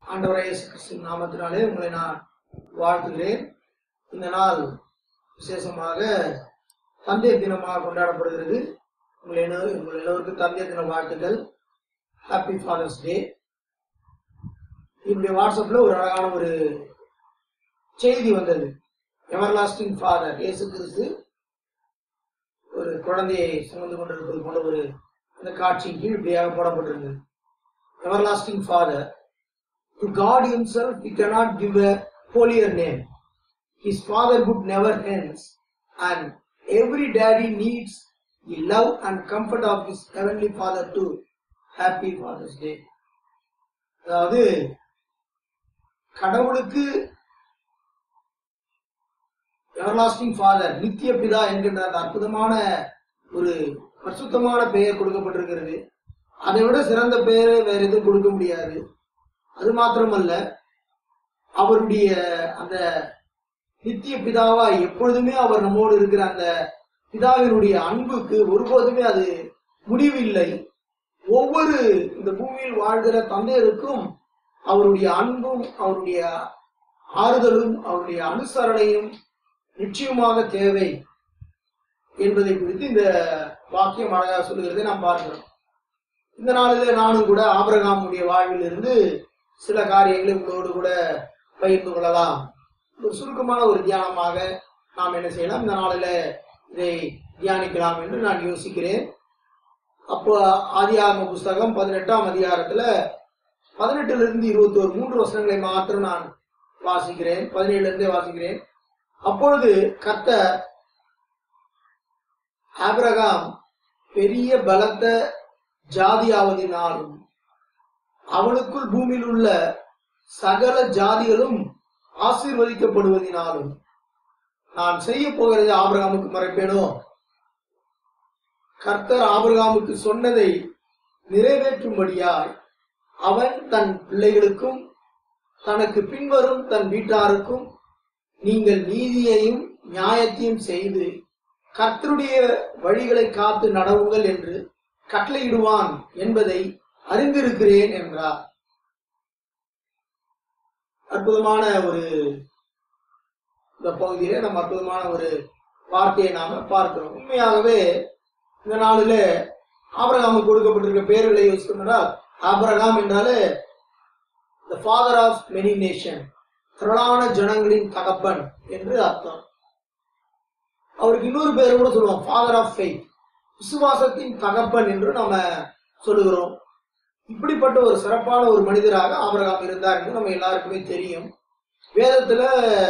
ஆண்டவராக இயேசு கிறிஸ்துவின் நாமத்தினாலே உங்களை நான் வாழ்த்துகிறேன் இந்த நாள் விசேஷமாக தந்தை தினமாக கொண்டாடப்படுகிறது உங்கள் எல்லோ- உங்கள் எல்லோருக்கும் தந்தை தின வாழ்த்துக்கள் ஹாப்பி ஃபாதர்ஸ் டே என்னுடைய வாட்ஸ்அப்ல ஒரு அழகான ஒரு செய்தி வந்தது எவர்லாஸ்டிங் ஃபாதர் இயேசு கிறிஸ்து ஒரு குழந்தையை சுமந்து கொண்டிருப்பது போன்ற ஒரு அந்த காட்சியின் கீழ் இப்படியாக போடப்பட்டிருந்தது everlasting Father, to God Himself He cannot give a holier name. His fatherhood never ends, and every daddy needs the love and comfort of his heavenly Father too. Happy Father's Day. அதாவது கடவுளுக்கு everlasting father நித்திய பிதா என்கின்ற அந்த அற்புதமான ஒரு பரிசுத்தமான பெயர் கொடுக்கப்பட்டிருக்கிறது அதை விட சிறந்த பெயரை வேற எதுவும் கொடுக்க முடியாது அது மாத்திரமல்ல அவருடைய அந்த நித்திய பிதாவா எப்பொழுதுமே அவர் நம்மோடு இருக்கிற அந்த பிதாவினுடைய அன்புக்கு ஒருபோதுமே அது முடிவில்லை ஒவ்வொரு இந்த பூமியில் வாழ்கிற தந்தையருக்கும் அவருடைய அன்பும் அவருடைய ஆறுதலும் அவருடைய அனுசரணையும் நிச்சயமாக தேவை என்பதை குறித்து இந்த வாக்கியம் அழகாக சொல்லுகிறதை நாம் பார்க்கிறோம் இந்த நாளிலே நானும் கூட ஆபிரகாமுடைய வாழ்வில் இருந்து சில காரியங்களை உங்களோடு கூட பகிர்ந்து கொள்ளலாம் ஒரு சுருக்கமான ஒரு தியானமாக நாம் என்ன செய்யலாம் இந்த நாளில இதை தியானிக்கலாம் என்று நான் யோசிக்கிறேன் அப்போ ஆதியாகம புஸ்தகம் பதினெட்டாம் அதிகாரத்துல பதினெட்டுல இருந்து இருபத்தி ஒரு மூன்று வசனங்களை மாத்திரம் நான் வாசிக்கிறேன் பதினேழுல இருந்தே வாசிக்கிறேன் அப்பொழுது கர்த்தர் ஆபிரகாம் பெரிய பலத்த ஜாதியாவதினாலும் அவனுக்குள் பூமியில் உள்ள சகல ஜாதிகளும் ஆசீர்வதிக்கப்படுவதினாலும் நான் செய்ய போகிறதை ஆபிரகாமுக்கு மறைப்பேனோ கர்த்தர் ஆபிரகாமுக்கு சொன்னதை நிறைவேற்றும்படியாய் அவன் தன் பிள்ளைகளுக்கும் தனக்கு பின்வரும் தன் வீட்டாருக்கும் நீங்கள் நீதியையும் நியாயத்தையும் செய்து கர்த்தருடைய வழிகளை காத்து நடவுங்கள் என்று கட்டளையிடுவான் என்பதை அறிந்திருக்கிறேன் என்றார் அற்புதமான ஒரு இந்த பகுதியில நம்ம அற்புதமான ஒரு வார்த்தையை நாம பார்க்கிறோம் உண்மையாகவே இந்த நாளில ஆபிரகாமுக்கு கொடுக்கப்பட்டிருக்க பேர்களை யோசிக்கணும்னா ஆபிரகாம் என்றாலே the father of many nation திரளான ஜனங்களின் தகப்பன் என்று அர்த்தம் அவருக்கு இன்னொரு பேர் கூட சொல்லுவோம் ஃபாதர் ஆஃப் ஃபெய்த் விசுவாசத்தின் தகப்பன் என்று நாம சொல்லுகிறோம் இப்படிப்பட்ட ஒரு சிறப்பான ஒரு மனிதராக ஆபிரகாம் இருந்தார் என்று நம்ம எல்லாருக்குமே தெரியும் வேதத்துல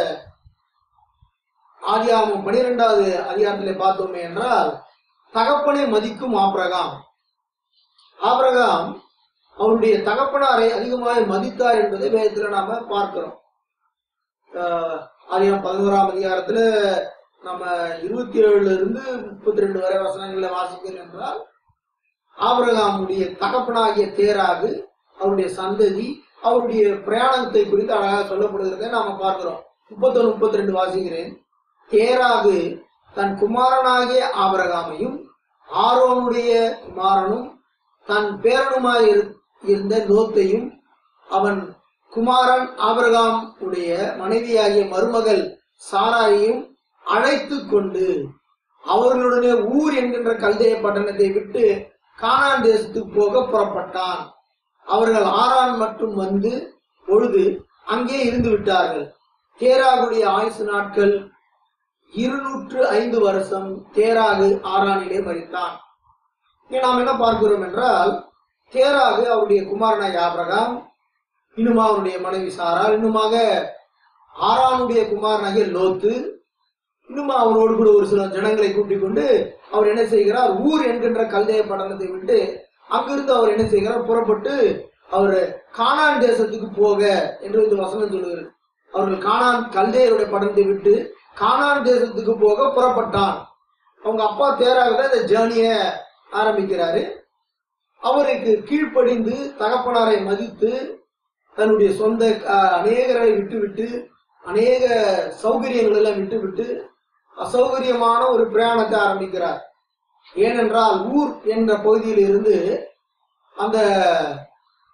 ஆதியாகமம் பனிரெண்டாவது அதிகாரத்திலே பார்த்தோமே என்றால் தகப்பனை மதிக்கும் ஆபிரகாம் ஆபிரகாம் அவருடைய தகப்பனாரை அதிகமாக மதித்தார் என்பதை வேதத்துல நாம பார்க்கிறோம் ஆஹ் ஆதியாகம் பதினோராம் அதிகாரத்துல நம்ம இருபத்தி ஏழுல இருந்து முப்பத்தி ரெண்டு வரை வசனங்கள்ல வாசிக்கிறோம் என்றால் ஆபிரகாமுடைய தகப்பனாகிய தேராகு அவருடைய சந்ததி அவருடைய பிரயாணத்தை குறித்து அழகாக சொல்லப்படுகிறதை நாம பார்க்கிறோம் முப்பத்தொன்னு முப்பத்தி ரெண்டு வாசிக்கிறேன் தேராகு தன் குமாரனாகிய ஆபிரகாமையும் ஆரோனுடைய குமாரனும் தன் பேரனுமாய் இரு- இருந்த லோத்தையும் அவன் குமாரன் ஆபிரகாம் உடைய மனைவியாகிய மருமகள் சாராயையும் அழைத்து கொண்டு அவர்களுடனே ஊர் என்கின்ற கல்தேய பட்டணத்தை விட்டு கானான் தேசத்துக்கு போக புறப்பட்டான் அவர்கள் ஆறான் மட்டும் வந்து பொழுது அங்கே இருந்து விட்டார்கள் தேராகுடைய ஆயுசு நாட்கள் இருநூற்று ஐந்து வருஷம் தேராகு ஆறானிலே மரித்தான் இங்கே நாம் என்ன பார்க்கிறோம் என்றால் தேராகு அவருடைய குமாரனாய் ஆபிரகாம் இன்னுமா அவருடைய மனைவி சாரா இன்னுமாக ஆறானுடைய குமாரனாகிய லோத்து இன்னும் அவரோடு கூட ஒரு சில ஜனங்களை கூட்டிக் கொண்டு அவர் என்ன செய்கிறார் ஊர் என்கின்ற கல்தேய பட்டணத்தை விட்டு அங்கிருந்து அவர் என்ன செய்கிறார் புறப்பட்டு அவர் கானான் தேசத்துக்கு போக என்று இந்த வசனம் சொல்லுகிறது அவர்கள் கானான் கல்தேயருடைய பட்டணத்தை விட்டு கானான் தேசத்துக்கு போக புறப்பட்டான் அவங்க அப்பா தேராக இந்த ஜேர்னிய ஆரம்பிக்கிறாரு அவருக்கு கீழ்ப்படிந்து தகப்பனாரை மதித்து தன்னுடைய சொந்த அஹ், அநேகரை விட்டுவிட்டு அநேக சௌகரியங்கள் எல்லாம் விட்டுவிட்டு அசௌகரியமான ஒரு பிரயாணத்தை ஆரம்பிக்கிறார் ஏனென்றால் ஊர் என்ற பகுதியில் இருந்து அந்த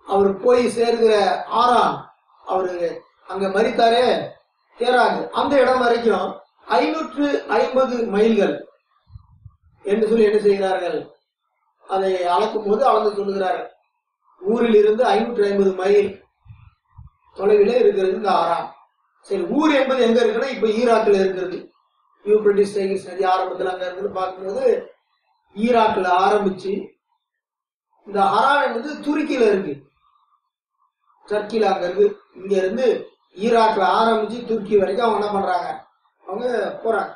அவர் போய் சேர்கிற ஆறாம் அவரு அங்க மறித்தாரே தேராது அந்த இடம் வரைக்கும் ஐநூற்று ஐம்பது மைல்கள் என்று சொல்லி என்ன செய்கிறார்கள் அதை அளக்கும் போது அளந்து சொல்லுகிறார்கள் ஊரில் இருந்து ஐநூற்று ஐம்பது மைல் தொலைவில் இருக்கிறது இந்த ஆறாம் சரி ஊர் என்பது எங்க இருக்குன்னா இப்ப ஈராக்கில் இருக்கிறது யூப்ரட்டிஸ் டைகிஸ் நதி ஆரம்பத்தில் அங்க இருந்து பார்க்கும்போது ஈராக்கில் ஆரம்பிச்சு இந்த ஹரான் என்பது துருக்கியில இருக்கு டர்க்கில அங்க இருக்கு இங்க இருந்து ஈராக்ல ஆரம்பிச்சு துருக்கி வரைக்கும் அவங்க என்ன பண்றாங்க அவங்க போறாங்க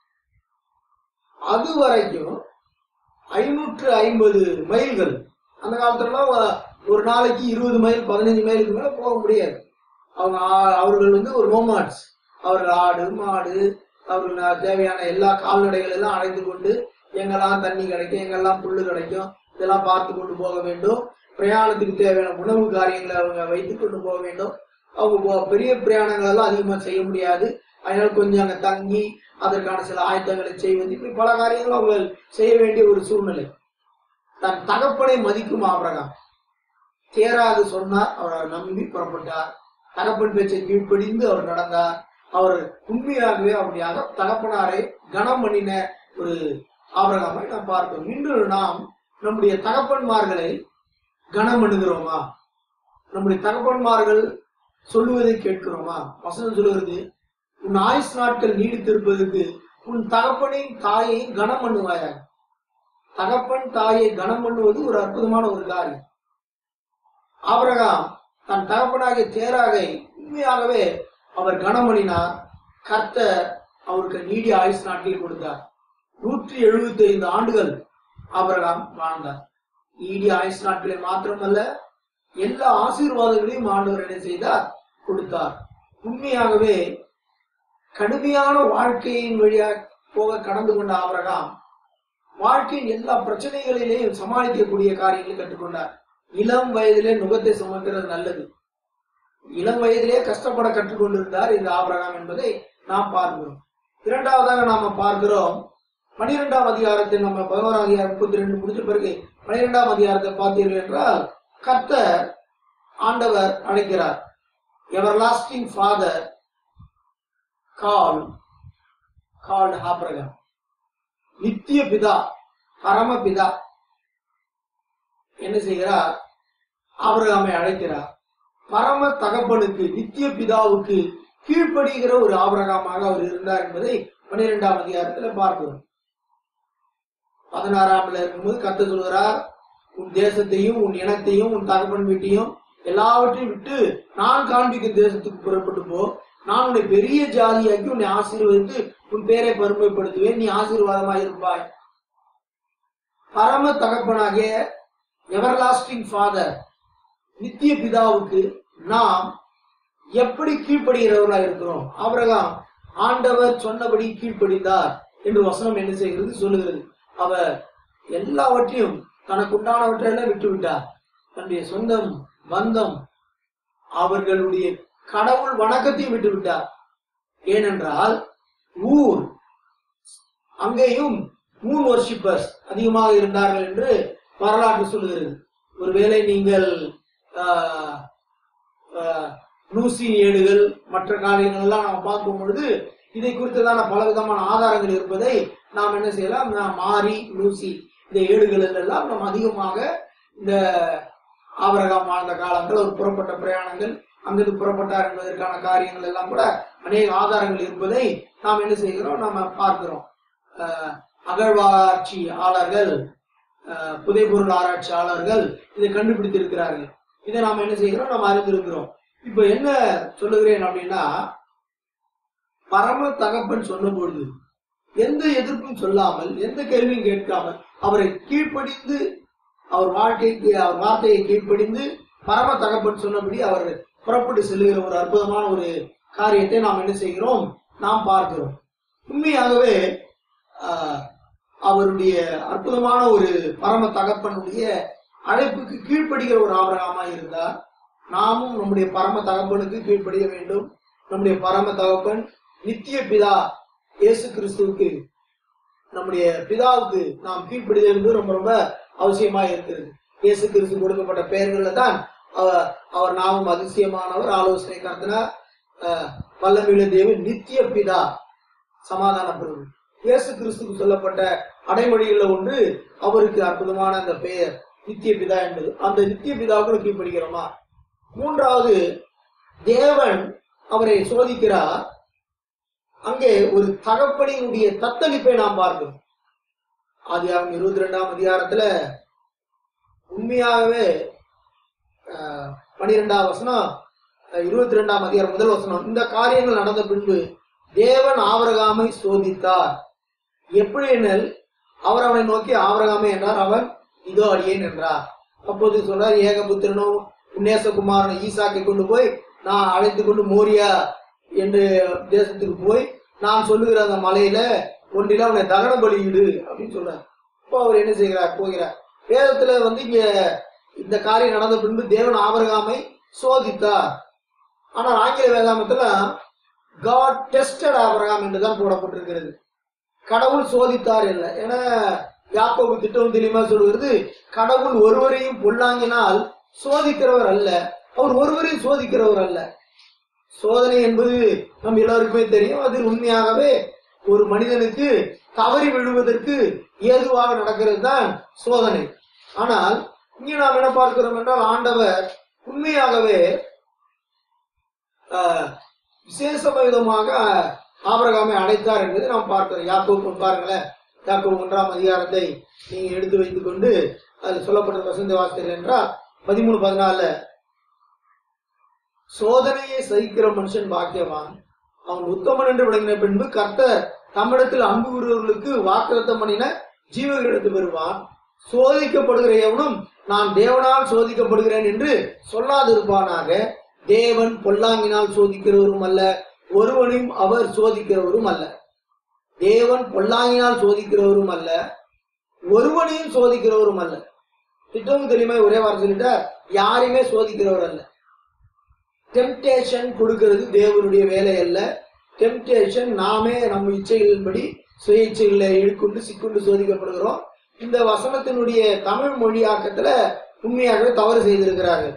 அது வரைக்கும் ஐநூற்று ஐம்பது மைல்கள் அந்த காலத்துலலாம் ஒ- ஒரு நாளைக்கு இருபது மைல் பதினஞ்சு மைலுக்கு மேல போக முடியாது அவங்க ஆ- அவர்கள் வந்து ஒரு நோமாட்ஸ் அவர்கள் ஆடு மாடு அவர்கள் ந- தேவையான எல்லா கால்நடைகள் எல்லாம் அழைத்து கொண்டு எங்கெல்லாம் தண்ணி கிடைக்கும் எங்கெல்லாம் புல்லு கிடைக்கும் இதெல்லாம் பார்த்து கொண்டு போக வேண்டும் பிரயாணத்துக்கு தேவையான உணவு காரியங்களை அவங்க வைத்து கொண்டு போக வேண்டும் அவங்க போ- பெரிய பிரயாணங்கள் எல்லாம் அதிகமா செய்ய முடியாது அதனால கொஞ்சம் அங்க தங்கி அதற்கான சில ஆயத்தங்களை செய்வது இப்படி பல காரியங்களும் அவங்க செய்ய வேண்டிய ஒரு சூழ்நிலை தன் தகப்பனை மதிக்கும் ஆபிரகாம் தேராது சொன்னார் அவர் அவரை நம்பி புறப்பட்டார் தகப்பன் பேச்சை கீழ்ப்படிந்து அவர் நடந்தார் அவர் உண்மையாகவே அவருடைய அக- தகப்பனாரை கனம் பண்ணின ஒரு ஆபிரகாமை நாம் பார்க்கிறோம் இன்று நாம் நம்முடைய தகப்பன்மார்களை கனம் பண்ணுகிறோமா நம்முடைய தகப்பன்மார்கள் சொல்லுவதை கேட்கிறோமா வசனம் சொல்லுகிறது உன் ஆயுஸ் நாட்கள் நீடித்திருப்பதற்கு உன் தகப்பனையும் தாயையும் கனம் பண்ணுவாயாக தகப்பன் தாயை கனம் பண்ணுவது ஒரு அற்புதமான ஒரு காரியம் ஆபிரகாம் தன் தகப்பனாகிய தேராகை உண்மையாகவே அவர் கனம் பண்ணினார் கர்த்தர் அவருக்கு நீடிய ஆயுஸ் நாட்கள் கொடுத்தார் நூற்றி எழுபத்தி ஐந்து ஆண்டுகள் ஆபிரகாம் வாழ்ந்தார் நீடிய ஆயுஸ் நாட்களை மாத்திரமல்ல எல்லா ஆசீர்வாதங்களையும் ஆண்டவர் என்ன செய்தார் கொடுத்தார் உண்மையாகவே கடுமையான வாழ்க்கையின் வழியாக போக கடந்து கொண்ட ஆபிரகாம் வாழ்க்கையின் எல்லா பிரச்சனைகளிலேயும் சமாளிக்கக்கூடிய காரியங்களை கற்றுக்கொண்டார் இளம் வயதிலே நுகத்தை சுமக்கிறது நல்லது இளம் வயதிலே கஷ்டப்பட கற்றுக்கொண்டிருந்தார் இந்த ஆபிரகாம் என்பதை நாம் பார்க்கிறோம் இரண்டாவதாக நாம பார்க்கிறோம் பனிரெண்டாம் அதிகாரத்தில் நம்ம பதினோராம் அதிகாரம் முப்பத்தி ரெண்டு முடிஞ்ச பிறகு பனிரெண்டாம் அதிகாரத்தை பார்த்தீர்கள் என்றால் கர்த்தர் ஆண்டவர் அழைக்கிறார் everlasting father call called Abraham நித்திய பிதா பரமபிதா என்ன செய்கிறார் ஆபிரகாமை அழைக்கிறார் பரம தகப்பனுக்கு நித்திய பிதாவுக்கு கீழ்ப்படுகிற ஒரு ஆபிரகாமாக அவர் இருந்தார் என்பதை பன்னிரெண்டாம் அதிகாரத்துல பார்க்கிறோம் பதினாறாம்ல இருக்கும்போது கத்த சொல்கிறார் உன் தேசத்தையும் உன் இனத்தையும் உன் தகப்பன் வீட்டையும் எல்லாவற்றையும் விட்டு நான் காண்பிக்கும் தேசத்துக்கு புறப்பட்டு போ நான் உன்னை பெரிய ஜாதியாக்கி உன்னை ஆசீர்வதித்து உன் பேரை பெருமைப்படுத்துவேன் நீ ஆசீர்வாதமாய் இருப்பாய் பரம தகப்பனாகிய எவர்லாஸ்டிங் ஃபாதர் நித்திய பிதாவுக்கு நாம் எப்படி கீழ்ப்படுகிறவர்களா இருக்கிறோம் ஆபிரகாம் ஆண்டவர் சொன்னபடி கீழ்ப்படிந்தார் என்று வசனம் என்ன செய்கிறது சொல்லுகிறது அவர் எல்லாவற்றையும் தனக்கு உண்டானவற்றையெல்லாம் விட்டு விட்டார் தன்னுடைய சொந்தம் பந்தம் அவர்களுடைய கடவுள் வணக்கத்தையும் விட்டு விட்டார் ஏனென்றால் ஊர் அங்கேயும் மூன் வர்ஷிப்பர்ஸ் அதிகமாக இருந்தார்கள் என்று வரலாற்று சொல்லுகிறது ஒருவேளை நீங்கள் ஆஹ், ஆஹ், நூசி ஏடுகள் மற்ற காரியங்கள் எல்லாம் நாம் பார்க்கும் பொழுது இதை குறித்ததான பலவிதமான ஆதாரங்கள் இருப்பதை நாம் என்ன செய்யலாம் நாம் மாறி லூசி இந்த ஏடுகளில் எல்லாம் நாம் அதிகமாக இந்த ஆபரகாம் வாழ்ந்த காலங்கள் ஒரு புறப்பட்ட பிரயாணங்கள் அங்கிருந்து புறப்பட்டார் என்பதற்கான காரியங்கள் எல்லாம் கூட அநேக ஆதாரங்கள் இருப்பதை நாம் என்ன செய்கிறோம் நாம பார்க்கிறோம் அஹ், அகழ்வாராய்ச்சியாளர்கள் அஹ், புதைபொருள் ஆராய்ச்சியாளர்கள் இதை கண்டுபிடித்திருக்கிறார்கள் இதை நாம் என்ன செய்கிறோம் நாம் அறிந்திருக்கிறோம் இப்ப என்ன சொல்லுகிறேன் அப்படின்னா பரம தகப்பன் சொன்ன பொழுது எந்த எதிர்ப்பும் சொல்லாமல் எந்த கேள்வியும் கேட்காமல் அவரை கீழ்ப்படிந்து அவர் வாழ்க்கைக்கு அவர் வார்த்தையை கீழ்ப்படிந்து பரம தகப்பன் சொன்னபடி அவர் புறப்பட்டு செல்லுகிற ஒரு அற்புதமான ஒரு காரியத்தை நாம் என்ன செய்கிறோம் நாம் பார்க்கிறோம் உண்மையாகவே ஆஹ், அவருடைய அற்புதமான ஒரு பரம தகப்பனுடைய அழைப்புக்கு கீழ்ப்படுகிற ஒரு ஆபரகமாக இருந்தார் நாமும் நம்முடைய பரம தகப்பனுக்கு கீழ்ப்படிய வேண்டும் நம்முடைய பரம தகப்பன் நித்திய பிதா இயேசு கிறிஸ்துவுக்கு நம்முடைய பிதாவுக்கு நாம் கீழ்ப்படிதல் என்பது ரொம்ப ரொம்ப அவசியமாக இருக்கிறது இயேசு கிறிஸ்து கொடுக்கப்பட்ட பெயர்கள்ல தான் அவர் அவர் நாமும் அதிசயமானவர் ஆலோசனை கருத்தினார் வல்லமிழ தேவன் நித்திய பிதா சமாதான பிரபு இயேசு கிறிஸ்துக்கு சொல்லப்பட்ட அடைமொழிகள்ல ஒன்று அவருக்கு அற்புதமான அந்த பெயர் நித்திய பிதா என்பது அந்த நித்திய பிதாவுக்கு கீழ்ப்படுகிறோமா மூன்றாவது தேவன் அவரை சோதிக்கிறார் அங்கே ஒரு தகப்பனினுடைய தத்தளிப்பை நாம் பார்க்கிறோம் ஆதியாகம் இருபத்தி ரெண்டாம் அதிகாரத்துல உண்மையாகவே அஹ், பனிரெண்டாம் வசனம் அஹ், இருபத்தி ரெண்டாம் அதிகாரம் முதல் வசனம் இந்த காரியங்கள் நடந்த பின்பு தேவன் ஆவரகாமை சோதித்தார் எப்படி எனில் அவர் அவனை நோக்கி ஆவரகாமை என்றார் அவன் இதோ அடியேன் என்றார் அப்போது சொல்றார் ஏகபுத்திரனும் உன்னேசகுமாரன் ஈசாக்கை கொண்டு போய் நான் அழைத்து கொண்டு மோரியா என்று தேசத்துக்கு போய் நான் சொல்லுகிற அந்த மலையில ஒன்றில அவனை தகன பலியிடு அப்படின்னு சொல்றார் இப்போ அவர் என்ன செய்கிறார் போகிறார் வேதத்துல வந்து இங்க இந்த காரியம் நடந்த பின்பு தேவன் ஆபரகாமை சோதித்தார் ஆனால் ஆங்கில வேதாமத்துல காட் டெஸ்டட் ஆபரகாம் என்றுதான் போடப்பட்டிருக்கிறது கடவுள் சோதித்தார் இல்லை ஏன்னா யாக்கோபு திட்டம் தெளிவா சொல்கிறது கடவுள் ஒருவரையும் பொல்லாங்கினால் சோதிக்கிறவர் அல்ல அவர் ஒருவரையும் சோதிக்கிறவர் அல்ல சோதனை என்பது நம் எல்லாருக்குமே தெரியும் அது உண்மையாகவே ஒரு மனிதனுக்கு தவறி விழுவதற்கு ஏதுவாக நடக்கிறது தான் சோதனை ஆனால் இங்கே நாம் என்ன பார்க்கிறோம் என்றால் ஆண்டவர் உண்மையாகவே ஆஹ், விசேஷ விதமாக ஆபரகாமை அழைத்தார் என்பதை நாம் பார்க்கிறோம் யாக்கோப்பு பாருங்களேன் யாக்கோப்பு ஒன்றாம் அதிகாரத்தை நீங்க எடுத்து வைத்துக் கொண்டு அதில் சொல்லப்பட்ட வசந்த வாசித்தீர்கள் என்றால் பதிமூணு பதினாலுல சோதனையை சகிக்கிற மனுஷன் பாக்கியவான் அவன் உத்தமன் என்று விளங்கின பின்பு கர்த்தர் தம்மிடத்தில் அன்பு கூறுவர்களுக்கு வாக்குத்தம் பண்ணின ஜீவகிடத்து பெறுவான் சோதிக்கப்படுகிற எவனும் நான் தேவனால் சோதிக்கப்படுகிறேன் என்று சொல்லாதிருப்பானாக தேவன் பொல்லாங்கினால் சோதிக்கிறவரும் அல்ல ஒருவனையும் அவர் சோதிக்கிறவரும் அல்ல தேவன் பொல்லாங்கினால் சோதிக்கிறவரும் அல்ல ஒருவனையும் சோதிக்கிறவரும் அல்ல திட்டமும் தெளிவாய் ஒரே வாரம் சொல்லிட்டார் யாரையுமே சோதிக்கிறவர் அல்ல டெம்டேஷன் கொடுக்கிறது தேவனுடைய வேலை அல்ல டெம்டேஷன் நாமே நம்ம இச்சைகளின்படி சுய இச்சைகளை இழுக்கொண்டு சிக்கொண்டு சோதிக்கப்படுகிறோம் இந்த வசனத்தினுடைய தமிழ் மொழியாக்கத்துல உண்மையாகவே தவறு செய்திருக்கிறார்கள்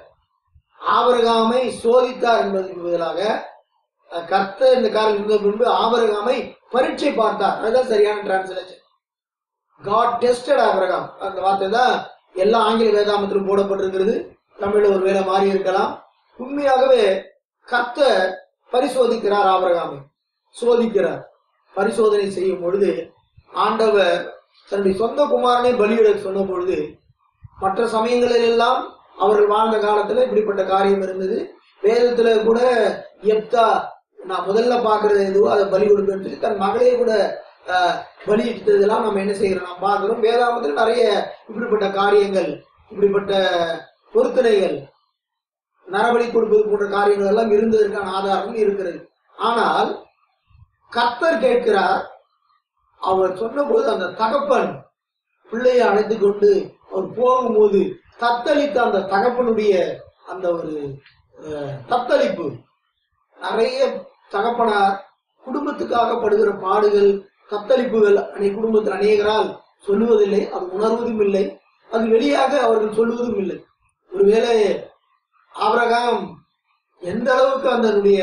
ஆபரகாமை சோதித்தார் என்பதற்கு பதிலாக அஹ், கர்த்தர் இந்த காலம் இருந்த பின்பு ஆபரகாமை பரீட்சை பார்த்தார் அதுதான் சரியான டிரான்ஸ்லேஷன் காட் டெஸ்டட் ஆபரகாம் அந்த வார்த்தை தான் எல்லா ஆங்கில வேதாமத்திலும் போடப்பட்டிருக்கிறது தமிழ்ல ஒரு வேலை மாறி இருக்கலாம் உண்மையாகவே கர்த்தர் பரிசோதிக்கிறார் ஆபரகாமை சோதிக்கிறார் பரிசோதனை செய்யும் பொழுது ஆண்டவர் தன்னுடைய சொந்த குமாரனை பலியிட சொன்ன பொழுது மற்ற சமயங்களில் எல்லாம் அவர்கள் வாழ்ந்த காலத்துல இப்படிப்பட்ட காரியம் இருந்தது வேதத்துல கூட எப்தா நான் முதல்ல பாக்குறது எதுவோ அதை பலி கொடுப்பேன்னு சொல்லி தன் மகளே கூட ஆஹ், பலியிட்டதெல்லாம் நம்ம என்ன செய்யறோம் நாம் பார்க்கிறோம் வேதாமத்தில் நிறைய இப்படிப்பட்ட காரியங்கள் இப்படிப்பட்ட பொருத்தனைகள் நரபலி கொடுப்பது போன்ற காரியங்கள் எல்லாம் இருந்ததற்கான ஆதாரம் இருக்கிறது ஆனால் கர்த்தர் கேட்கிறார் அவர் சொன்னபோது அந்த தகப்பன் பிள்ளையை அழைத்து கொண்டு அவர் போகும்போது தத்தளித்த அந்த தகப்பனுடைய அந்த ஒரு அஹ், தத்தளிப்பு நிறைய தகப்பனார் குடும்பத்துக்காக படுகிற பாடுகள் தத்தளிப்புகள் அனை குடும்பத்தில் அநேகரால் சொல்லுவதில்லை அது உணர்வதும் இல்லை அது வெளியாக அவர்கள் சொல்லுவதும் இல்லை ஒருவேளை ஆபிரகாம் எந்த அளவுக்கு அதனுடைய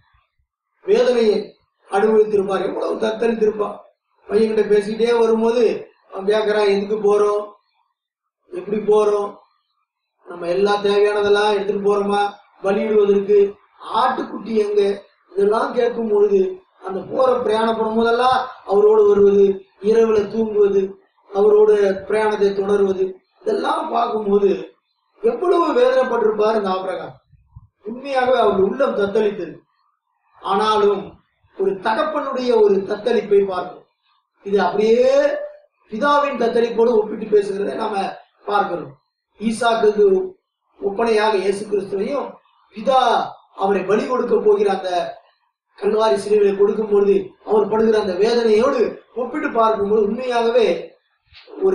வேதனையை அனுபவித்திருப்பார் எவ்வளவு தத்தளித்திருப்பான் பையன்கிட்ட பேசிக்கிட்டே வரும்போது அவன் கேட்கறான் எதுக்கு போறோம் எப்படி போறோம் நம்ம எல்லா தேவையானதெல்லாம் எடுத்துட்டு போறோமா பலியிடுவதற்கு ஆட்டுக்குட்டி எங்க இதெல்லாம் கேட்கும் பொழுது அந்த போற பிரயாணம் பண்ணும்போதெல்லாம் அவரோடு வருவது இரவுல தூங்குவது அவரோட பிரயாணத்தை தொடருவது இதெல்லாம் பார்க்கும்போது எவ்வளவு வேதனைப்பட்டிருப்பார் இந்த ஆபிரகாம் உண்மையாகவே அவர் உள்ளம் தத்தளித்தது ஆனாலும் ஒரு தகப்பனுடைய ஒரு தத்தளிப்பை பார்க்கிறோம் இது அப்படியே பிதாவின் தத்தளிப்போடு ஒப்பிட்டு பேசுகிறதை நாம பார்க்கிறோம் ஈசாக்குக்கு ஒப்பனையாக இயேசு கிறிஸ்துவையும் பிதா அவரை பலி கொடுக்க போகிற அந்த கல்வாரி சிலுவையை கொடுக்கும் பொழுது அவர் படுகிற அந்த வேதனையோடு ஒப்பிட்டு பார்க்கும்போது உண்மையாகவே ஒரு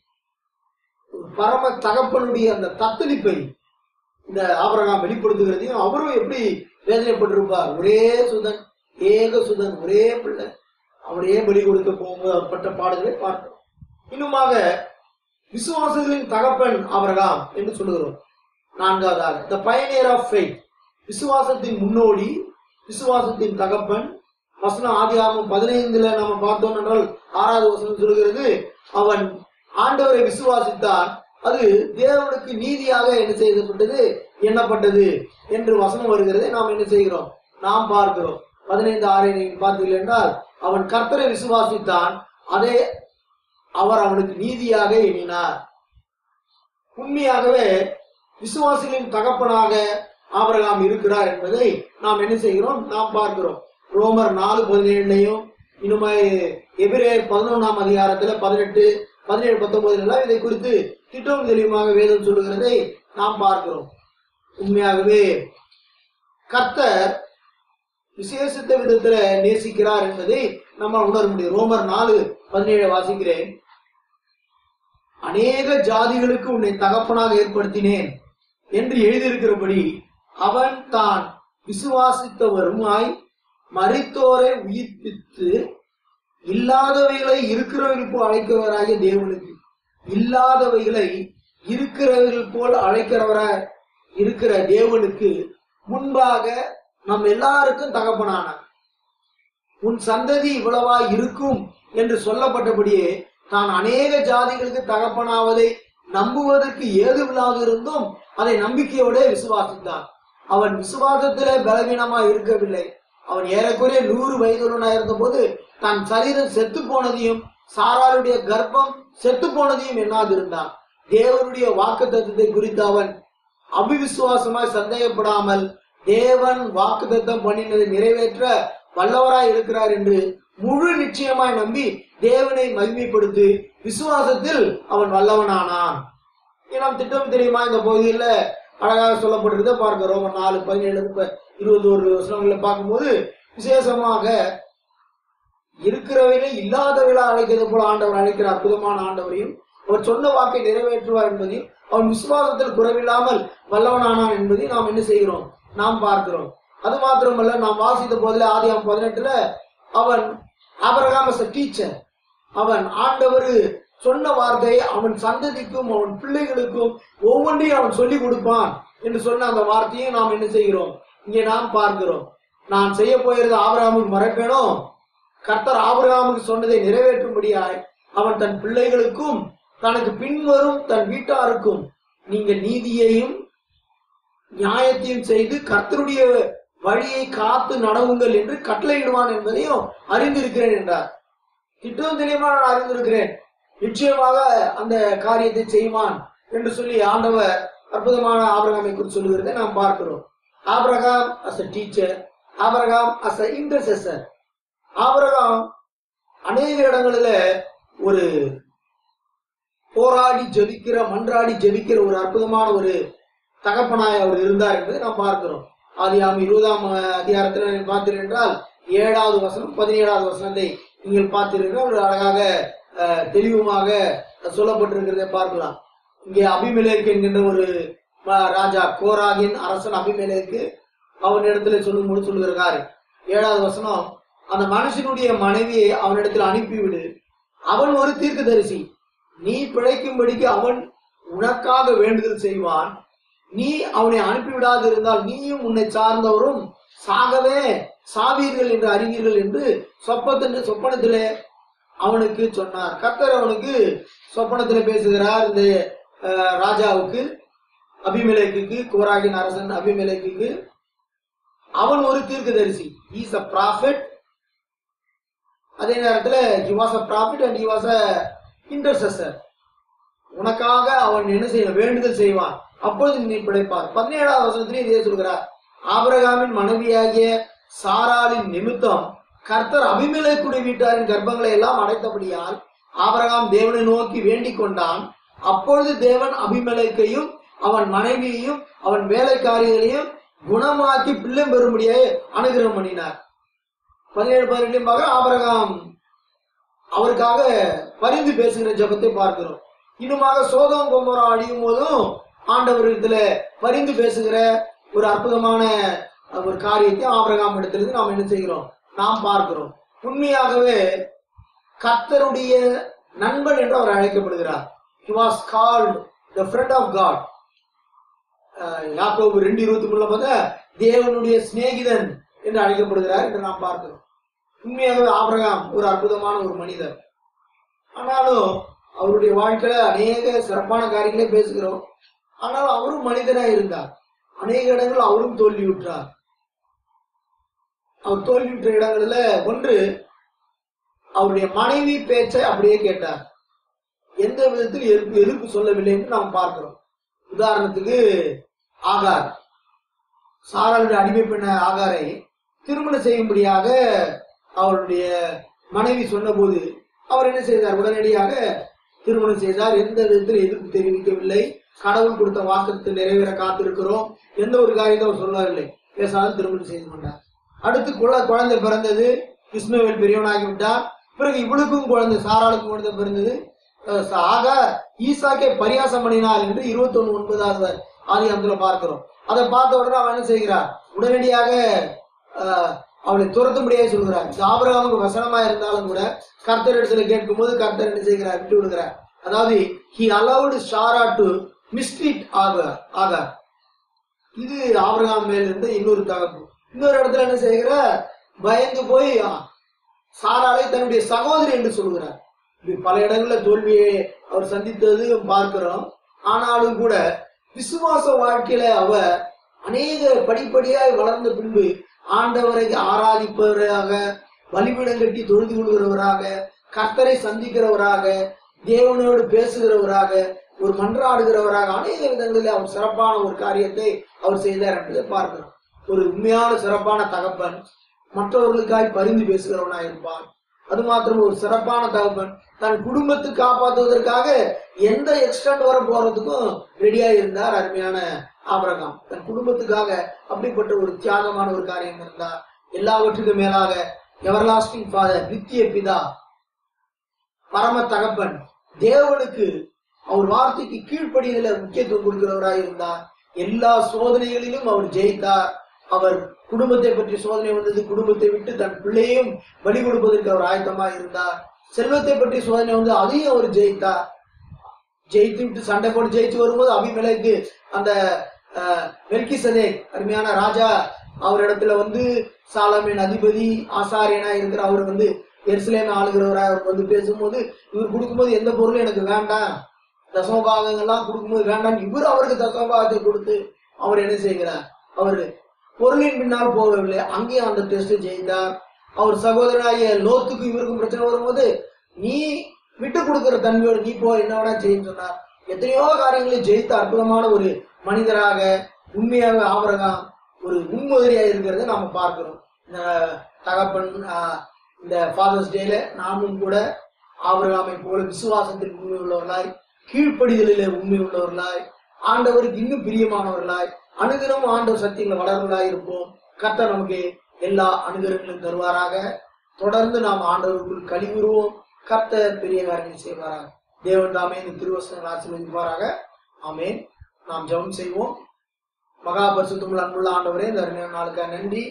ஒரு பரம தகப்பனுடைய அந்த தத்தளிப்பை இந்த ஆபரகாம் வெளிப்படுத்துகிறதையும் அவரும் எப்படி வேதனைப்பட்டிருப்பார் ஒரே சுதன் ஏக சுதன் ஒரே பிள்ளை அவரையே பலி கொடுக்க போகும்போது அவர் பட்ட பாடுகளை பார்க்கிறோம் இன்னுமாக விசுவாசங்களின் தகப்பன் ஆபரகாம் என்று சொல்லுகிறோம் நான்காவதாக த பயனியர் ஆஃப் ஃபெய்த் விசுவாசத்தின் முன்னோடி விசுவாசத்தின் தகப்பன் வசனம் ஆதியாகமம் பதினைந்துல நம்ம பார்த்தோம் என்றால் ஆறாவது வசனம் சொல்கிறது அவன் ஆண்டவரை விசுவாசித்தான் அது தேவனுக்கு நீதியாக என்ன செய்யப்பட்டது எண்ணப்பட்டது என்று வசனம் வருகிறது நாம் என்ன செய்கிறோம் நாம் பார்க்கிறோம் பதினைந்து ஆறை நீங்கள் பார்த்தீர்கள் என்றால் அவன் கர்த்தரை விசுவாசித்தான் அதை அவர் அவனுக்கு நீதியாக எண்ணினார் உண்மையாகவே விசுவாசிகளின் தகப்பனாக ஆபிரகாம் இருக்கிறார் என்பதை நாம் என்ன செய்கிறோம் நாம் பார்க்கிறோம் ரோமர் நாலு பதினேழுலையும் இனிமே எபிரே பதினொன்றாம் அதிகாரத்துல பதினெட்டு பதினேழு பத்தொன்பதுல எல்லாம் இதை குறித்து திட்டம் தெளிவாக வேதம் சொல்லுகிறதை நாம் பார்க்கிறோம் உண்மையாகவே கர்த்தர் விசேஷித்த விதத்துல நேசிக்கிறார் என்பதை நம்ம உணர முடியும் ரோமர் நாலு பதினேழு வாசிக்கிறேன் அநேக ஜாதிகளுக்கு உன்னை தகப்பனாக ஏற்படுத்தினேன் என்று எழுதியிருக்கிறபடி அவன் தான் விசுவாசித்தவருமாய் மரித்தோரை உயிர்ப்பித்து இல்லாதவைகளை இருக்கிறவர்கள் போல் அழைக்கிறவராகிய தேவனுக்கு இல்லாதவைகளை இருக்கிறவர்கள் போல் அழைக்கிறவராய் இருக்கிற தேவனுக்கு முன்பாக நம் எல்லாருக்கும் தகப்பனானார் உன் சந்ததி இவ்வளவா இருக்கும் என்று சொல்லப்பட்டபடியே தான் அநேக ஜாதிகளுக்கு தகப்பனாவதை நம்புவதற்கு ஏதுவில்லாது இருந்தும் அதை நம்பிக்கையோட விசுவாசித்தான் அவன் விசுவாசத்திலே பலவீனமா இருக்கவில்லை அவன் ஏறக்குறைய நூறு வயதுள்ளனா இருந்தபோது தன் சரீரம் செத்து போனதையும் சாராளுடைய கர்ப்பம் செத்து போனதையும் எண்ணாதிருந்தான் தேவனுடைய வாக்கு தத்துவத்தை குறித்து அவன் அபிவிசுவாசமாய் சந்தேகப்படாமல் தேவன் வாக்குத்தத்தம் பண்ணினதை நிறைவேற்ற வல்லவராய் இருக்கிறார் என்று முழு நிச்சயமாய் நம்பி தேவனை மகிமைப்படுத்தி விசுவாசத்தில் அவன் வல்லவனானான் நாம் திட்டம் தெரியுமா இந்த பகுதியில் அழகாக சொல்லப்பட்டிருக்கிறத பார்க்கிறோம் நாலு பதினேழு இப்ப இருபது ஒரு வசனங்களை பார்க்கும்போது விசேஷமாக இருக்கிறவரை இல்லாதவர்களா அழைக்கிறது போல ஆண்டவர் அழைக்கிற அற்புதமான ஆண்டவரையும் அவர் சொன்ன வாக்கை நிறைவேற்றுவார் என்பதையும் அவன் விசுவாசத்தில் குறைவில்லாமல் வல்லவனானான் என்பதையும் நாம் என்ன செய்கிறோம் நாம் பார்க்கிறோம் அது மாத்திரமல்ல நாம் வாசித்த போதில் ஆதியாம் பதினெட்டுல அவன் ஆபரகாம் டீச்சர் அவன் ஆண்டவர் சொன்ன வார்த்தை அவன் சந்ததிக்கும் அவன் பிள்ளைகளுக்கும் ஒவ்வொன்றையும் அவன் சொல்லிக் கொடுப்பான் என்று சொன்ன அந்த வார்த்தையும் நாம் என்ன செய்கிறோம் இங்கே நாம் பார்க்கிறோம் நான் செய்ய போயிருந்த ஆபிரகாமுக்கு மறைப்பேனோ கர்த்தர் ஆபிரகாமுக்கு சொன்னதை நிறைவேற்றும்படியாய் அவன் தன் பிள்ளைகளுக்கும் தனக்கு பின்வரும் தன் வீட்டாருக்கும் நீங்கள் நீதியையும் நியாயத்தையும் செய்து கர்த்தருடைய வழியை காத்து நடவுங்கள் என்று கட்டளையிடுவான் என்பதையும் அறிந்திருக்கிறேன் என்றார் திட்டம் தெளிவா நான் அறிந்திருக்கிறேன் நிச்சயமாக அந்த காரியத்தை செய்வான் என்று சொல்லி ஆண்டவர் அற்புதமான ஆபிரகாமை குறித்து சொல்லுகிறதை நாம் பார்க்கிறோம் Abraham as a teacher Abraham as a intercessor Abraham அநேக இடங்களில ஒரு போராடி ஜெபிக்கிற மன்றாடி ஜெபிக்கிற ஒரு அற்புதமான ஒரு தகப்பனாய் அவர் இருந்தார் என்பதை நாம் பார்க்கிறோம் ஆதியாம் இருபதாம் அதிகாரத்தில் நீங்கள் பார்த்தீர்கள் என்றால் ஏழாவது வசனம் பதினேழாவது வசனத்தை நீங்கள் பார்த்தீர்கள் ஒரு அழகாக அஹ், தெளிவுமாக சொல்லப்பட்டிருக்கிறதை பார்க்கலாம் இங்கே அபிமெலேக் என்கின்ற ஒரு ம- ராஜா கோராகின் அரசன் அபிமெலேக்கு அவனிடத்துல சொல்லும் சொல்லுகிறார் ஏழாவது வசனம் அந்த மனுஷனுடைய மனைவியை அவனிடத்தில் அனுப்பிவிடு அவன் ஒரு தீர்க்கதரிசி நீ பிழைக்கும்படிக்கு அவன் உனக்காக வேண்டுதல் செய்வான் நீ அவனை அனுப்பிவிடாது இருந்தால் நீயும் உன்னை சார்ந்தவரும் சாகவே சாவீர்கள் என்று அறிவீர்கள் என்று சொப்பத்தின் சொப்பனத்திலே அவனுக்கு சொன்னார் கர்த்தர் அவனுக்கு சொப்பனத்திலே பேசுகிறார் இந்த அஹ், ராஜாவுக்கு அபிமெலேக்குக்கு கோராகின் அரசன் அபிமெலேக்குக்கு அவன் ஒரு தீர்க்கதரிசி இஸ் அ ப்ராஃபிட் அதே நேரத்துல he was a prophet and he was a intercessor உனக்காக அவன் என்ன செய்ய வேண்டுதல் செய்வான் அப்பொழுது நீ பிழைப்பார் பதினேழாவது வசனத்திலே இதே சொல்கிறார் ஆபிரகாமின் மனைவியாகிய சாராளின் நிமித்தம் கர்த்தர் அபிமெலேக்குடைய வீட்டாரின் கர்ப்பங்களை எல்லாம் அடைத்தபடியால் ஆபிரகாம் தேவனை நோக்கி வேண்டிக் கொண்டான் அப்பொழுது தேவன் அபிமெலேக்கையும் அவன் மனைவியையும் அவன் வேலைக்காரிகளையும் குணமாக்கி பிள்ளை பெறும்படியாக அனுகிரகம் பண்ணினார் பதினேழு பதினெட்லையும் பார்க்க ஆபிரகாம் அவருக்காக பரிந்து பேசுகிற ஜெபத்தை பார்க்கிறோம் இன்னுமாக சோதம் கொமரா அடியும் போதும் ஆண்டவரிடத்துல பரிந்து பேசுகிற ஒரு அற்புதமான ஒரு காரியத்தை ஆபிரகாம் இடத்திலிருந்து நாம் என்ன செய்கிறோம் நாம் பார்க்கிறோம் உண்மையாகவே கர்த்தருடைய நண்பன் என்று அவர் அழைக்கப்படுகிறார் he was called the friend of god அஹ், யாக்கோபு ரெண்டு இருபத்தி மூணுல பார்த்தா தேவனுடைய சிநேகிதன் என்று அழைக்கப்படுகிறார் என்று நாம் பார்க்கிறோம் உண்மையாகவே ஆபிரகாம் ஒரு அற்புதமான ஒரு மனிதர் ஆனாலும் அவருடைய வாழ்க்கையில அநேக சிறப்பான காரியங்களே பேசுகிறோம் ஆனாலும் அவரும் மனிதனா இருந்தார் அநேக இடங்கள் அவரும் தோல்வியுற்றார் அவர் தோல்வியுற்ற இடங்கள்ல ஒன்று அவருடைய மனைவி பேச்சை அப்படியே கேட்டார் எந்த விதத்தில் எதிர்ப்பு எதிர்ப்பு சொல்லவில்லை என்று நாம் பார்க்கிறோம் உதாரணத்துக்கு ஆகார் சாராளுடைய அடிமை பெண்ண ஆகாரை திருமணம் செய்யும்படியாக அவருடைய மனைவி சொன்னபோது அவர் என்ன செய்தார் உடனடியாக திருமணம் செய்தார் எந்த விதத்தில் எதிர்ப்பு தெரிவிக்கவில்லை கடவுள் கொடுத்த வாக்குறுதி நிறைவேற காத்திருக்கிறோம் எந்த ஒரு காரியத்தை அவர் சொல்லவில்லை பேசாமல் திருமணம் செய்து கொண்டார் அடுத்து குழ- குழந்தை பிறந்தது இஸ்மவேல் பெரியவனாகி விட்டார் பிறகு இவளுக்கும் குழந்தை சாராளுக்கும் குழந்தை பிறந்தது அஹ் ஆக ஈசாக்கே பரியாசம் பண்ணினார் என்று இருபத்தி ஒண்ணு ஒன்பதாவது ஆதி அந்தல பார்க்கிறோம் அதை பார்த்த உடனே அவன் என்ன செய்கிறார் உடனடியாக அஹ், அவளை துரத்தும்படியாக சொல்கிறார் இது ஆபிரகாமுக்கு வசனமா இருந்தாலும் கூட கர்த்தர் இடத்துல கேட்கும் போது கர்த்தர் என்ன செய்கிறார் விட்டு விடுகிறார் அதாவது he allowed Sarah to mistreat Hagar Hagar இது ஆபிரகாம் மேல் இருந்த இன்னொரு தகப்பு இன்னொரு இடத்துல என்ன செய்கிறார் பயந்து போய் ஆ, சாராளை தன்னுடைய சகோதரி என்று சொல்கிறார் இது பல இடங்கள்ல தோல்வியை அவர் சந்தித்தது பார்க்கிறோம் ஆனாலும் கூட விசுவாச வாழ்க்கையில அவர் அநேக படிப்படியாய் வளர்ந்த பின்பு ஆண்டவரை ஆராதிப்பவராக பலிபீடம் கட்டி தொழுது கொள்கிறவராக கர்த்தரை சந்திக்கிறவராக தேவனோடு பேசுகிறவராக ஒரு மன்றாடுகிறவராக அநேக விதங்களில் அவர் சிறப்பான ஒரு காரியத்தை அவர் செய்தார் என்பதை பார்க்கிறோம் ஒரு உண்மையான சிறப்பான தகப்பன் மற்றவர்களுக்காய் பரிந்து பேசுகிறவனாய் இருப்பான் அது மாத்திரம் ஒரு சிறப்பான தகப்பன் தன் குடும்பத்தை காப்பாற்றுவதற்காக எந்த எக்ஸ்டெண்ட் வர போறதுக்கும் ரெடியா இருந்தார் அருமையான ஆபிரகாம் தன் குடும்பத்துக்காக அப்படிப்பட்ட ஒரு தியாகமான ஒரு காரியம் இருந்தார் எல்லாவற்றுக்கும் மேலாக எவர்லாஸ்டிங் ஃபாதர் நித்திய பிதா பரம தகப்பன் தேவனுக்கு அவர் வார்த்தைக்கு கீழ்ப்படியதுல முக்கியத்துவம் கொடுக்கிறவராய் இருந்தார் எல்லா சோதனைகளிலும் அவர் ஜெயித்தார் அவர் குடும்பத்தை பற்றி சோதனை வந்தது குடும்பத்தை விட்டு தன் பிள்ளையும் பலி கொடுப்பதற்கு அவர் ஆயத்தமா இருந்தார் செல்வத்தை பற்றி சோதனை வந்து அதையும் அவர் ஜெயித்தார் ஜெயித்து விட்டு சண்டை போட்டு ஜெயிச்சு வரும்போது அபிமலைக்கு அந்த மெல்கிசதே அருமையான ராஜா அவரிடத்துல வந்து சாலமின் அதிபதி ஆசாரியனா இருக்கிற அவர் வந்து எருசலேம் ஆளுகிறவரா அவர் வந்து பேசும்போது இவர் கொடுக்கும்போது எந்த பொருளும் எனக்கு வேண்டாம் தசமபாகங்கள்லாம் கொடுக்கும்போது வேண்டாம் இவர் அவருக்கு தசமபாகத்தை கொடுத்து அவர் என்ன செய்கிறார் அவர் பொருளின் பின்னால் போகவில்லை அங்கேயும் அந்த டெஸ்ட் ஜெயித்தார் அவர் சகோதரனாகிய லோத்துக்கு இவருக்கும் பிரச்சனை வரும்போது நீ விட்டு கொடுக்கிற தன்மையோடு நீ போ என்ன வேணா செய்யுன்னு சொன்னார் எத்தனையோ காரியங்களை ஜெயித்த அற்புதமான ஒரு மனிதராக உண்மையாக ஆபரகாம் ஒரு முன்மாதிரியா இருக்கிறத நாம பார்க்கிறோம் இந்த தகப்பன் ஆஹ், இந்த ஃபாதர்ஸ் டேல நாமும் கூட ஆபிரகாமை போல விசுவாசத்தில் உண்மை உள்ளவர்களாய் கீழ்ப்படிதலிலே உண்மை உள்ளவர்களாய் ஆண்டவருக்கு இன்னும் பிரியமானவர்களாய் அனுதினமும் ஆண்டவர் சத்தியங்களை வளர்வர்களாய் இருப்போம் கர்த்தர் நமக்கு எல்லா அனுகிரகங்களும் தருவாராக தொடர்ந்து நாம் ஆண்டவருக்குள் கழிவுறுவோம் கர்த்தர் பெரிய காரியங்கள் செய்வாராக தேவன் தாமே இந்த திருவசனங்கள் ஆசீர்வதிப்பாராக ஆமென் நாம் ஜெபம் செய்வோம் மகா பரிசுத்தமுள்ள அன்புள்ள ஆண்டவரே இந்த அருமையான நாளுக்காக நன்றி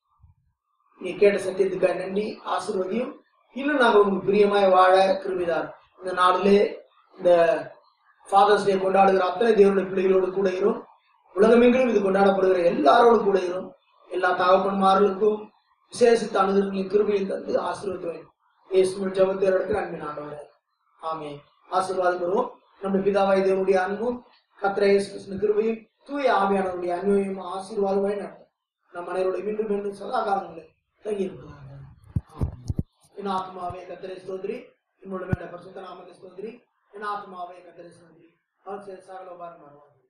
நீ கேட்ட சத்தியத்துக்காக நன்றி ஆசீர்வதியும் இன்னும் நாங்கள் உங்களுக்கு பிரியமாய் வாழ கிருபிதார் இந்த நாளிலே இந்த ஃபாதர்ஸ் டே கொண்டாடுகிற அத்தனை தேவனுடைய பிள்ளைகளோடு கூட இரும் உலகமெங்கிலும் இது கொண்டாடப்படுகிற எல்லாரோடு கூட இரும் எல்லா தகப்பன்மார்களுக்கும் விசேஷித்த அனுகிரகங்களின் கிருபையை தந்து ஆசீர்வதிவேன் இயேசுவின் ஜெபத்தை இடத்துல அன்பின் ஆண்டவரே ஆமே ஆசீர்வாதம் பெறுவோம் நம்முடைய பிதாவாய் தேவனுடைய அன்பும் கத்திர இயேசு கிறிஸ்துவின் கிருபையும் தூய ஆவியானவருடைய அன்பையும் ஆசீர்வாதமாய் நடக்கும் நம் அனைவருடைய மீண்டும் மீண்டும் சதா காலங்களில் தங்கி இருக்கிறாங்க என் ஆத்மாவே கத்திரை ஸ்தோத்ரி என்னோட மேல பரிசுத்த நாமத்தை ஸ்தோத்ரி என் ஆத்மாவே கத்திரை ஸ்தோத்ரி அவர் சகல உபாரம் வருவாங்க